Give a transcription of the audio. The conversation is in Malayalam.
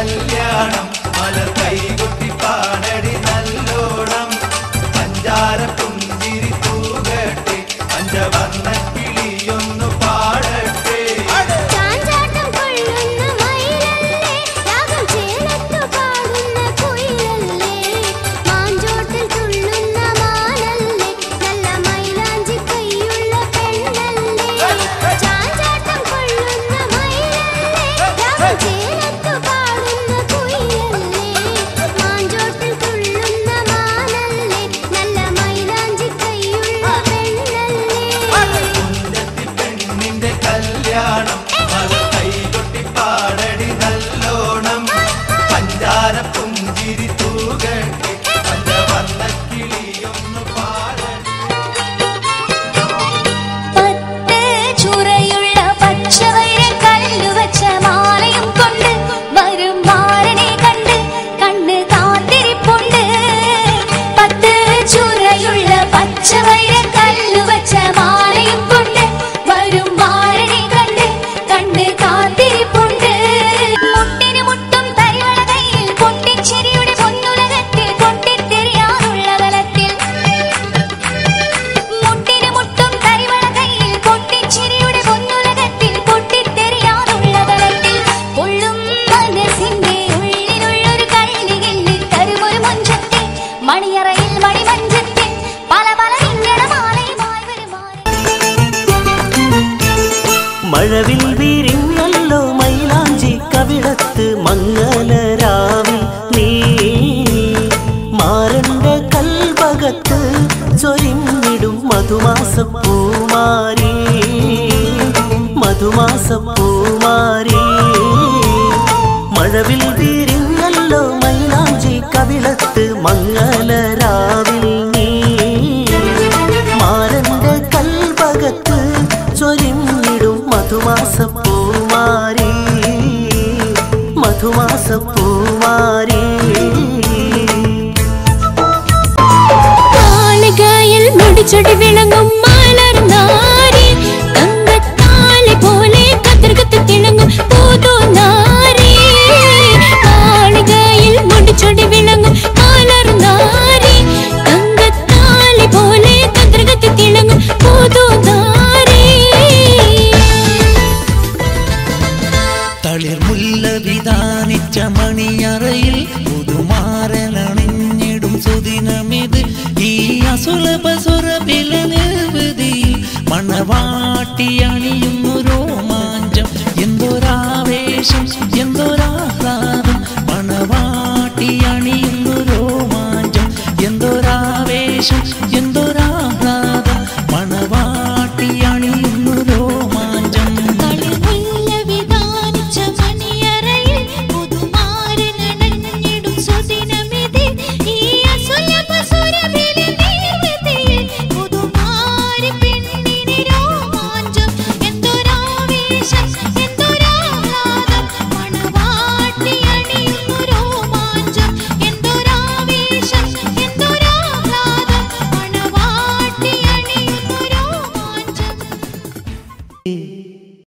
കല്യാണം മലർ കൈകൊട്ടി പാടടി നല്ലോണം പഞ്ചാര പുഞ്ചിരി തൂകട്ടെ പഞ്ചവർണ്ണ കിളിയൊന്നു പാടട്ടെ ചാഞ്ചാട്ടം കൊള്ളുന്ന മയിലല്ലേ രാഗം ചേലത്തു പാടുന്ന കുയിലല്ലേ മാഞ്ചോട്ടിൽ തുള്ളുന്ന മാനല്ലേ നല്ല മൈലാഞ്ചി കൈയുള്ള പെണ്ണല്ലേ ചാഞ്ചാട്ടം കൊള്ളുന്ന മയിലല്ലേ രാഗം ചേലത്തു പാടുന്ന കുയിലല്ലേ മാഞ്ചോട്ടിൽ തുള്ളുന്ന മാനല്ലേ നല്ല മൈലാഞ്ചി കൈയുള്ള പെണ്ണല്ലേ കുഞ്ചത്തി പെണ്ണിന്റെ കല്യാണം മലർ കൈകൊട്ടി പാടടി നല്ലോണം പഞ്ചാര പുഞ്ചിരി തൂകട്ടെ പഞ്ചവർണ്ണ കിളിയൊന്നു പാടട്ടെ പത്ത് ചുരയുള്ള പച്ചവൈര കല്ലുവച്ച മാലയും കൊണ്ട് വരും മാരനെ കണ്ട് കണ്ണ് കാത്തിരിപ്പുണ്ട് പത്ത് ചുരയുള്ള പച്ചവൈര കല്ലുവച്ച മാലയും കൊണ്ട് വരും മാരനെ കണ്ട് കണ്ണ് കാത്തിരിപ്പുണ്ട് മുട്ടിന് മുട്ടും തരിവള കയ്യിൽ പൊട്ടിച്ചിരിയുടെ പൊന്നുലകത്തിൽ പൊട്ടിത്തെറിയാറുള്ള കലത്തിൽ മുട്ടിന് മുട്ടും തരിവള കയ്യിൽ പൊട്ടിച്ചിരിയുടെ പൊന്നുലകത്തിൽ പൊട്ടിത്തെറിയാറുള്ള തലത്തിൽ പൊള്ളും മനസ്സിന്റെ ഉള്ളിലുള്ളൊരു കള്ളികില്ലി തരുമൊരു മഞ്ചത്തെ മണിയറയിൽ മണിമഞ്ചത്തെ പല പല ഇങ്ങടമാലയുമായി വരുമാറി മഴവിൽ വിരിഞ്ഞല്ലോ മൈലാഞ്ചി കവിളത്ത് മംഗലരാവിൽ നീ മാരന്റെ കൽഭകത്ത് ചൊരിഞ്ഞിടും മധുമാസപ്പൂമാരി മധുമാസപ്പൂമാരി മഴവിൽ വിരിഞ്ഞല്ലോ മൈലാഞ്ചി കവിളത്ത് മംഗലരാവിൽ നീ മാരന്റെ കൽഭകത്ത് ചൊരിഞ്ഞിടും മധുമാസപ്പൂമാരി മധുമാസപ്പൂമാരി മാളികയിൽ മുടിച്ചൊടി വിളങ്ങും മലർനാരി തങ്കത്താലി പോലെ കത്തിർകത്ത് തിളങ്ങും പൂതുനാരി മാളികയിൽ മുടിച്ചൊടി വിളങ്ങും മലർനാരി തങ്കത്താലി പോലെ കത്തിർകത്ത് തിളങ്ങും പൂതുനാരി തളിർമുല്ല വിധാനിച്ച മണിയറയിൽ പുതുമാരനണിഞ്ഞിടും സുദിനമിത് ഈ അസുലഭ സുരഭില നിർവൃതിയിൽ മണവാട്ടി അണിയുന്നു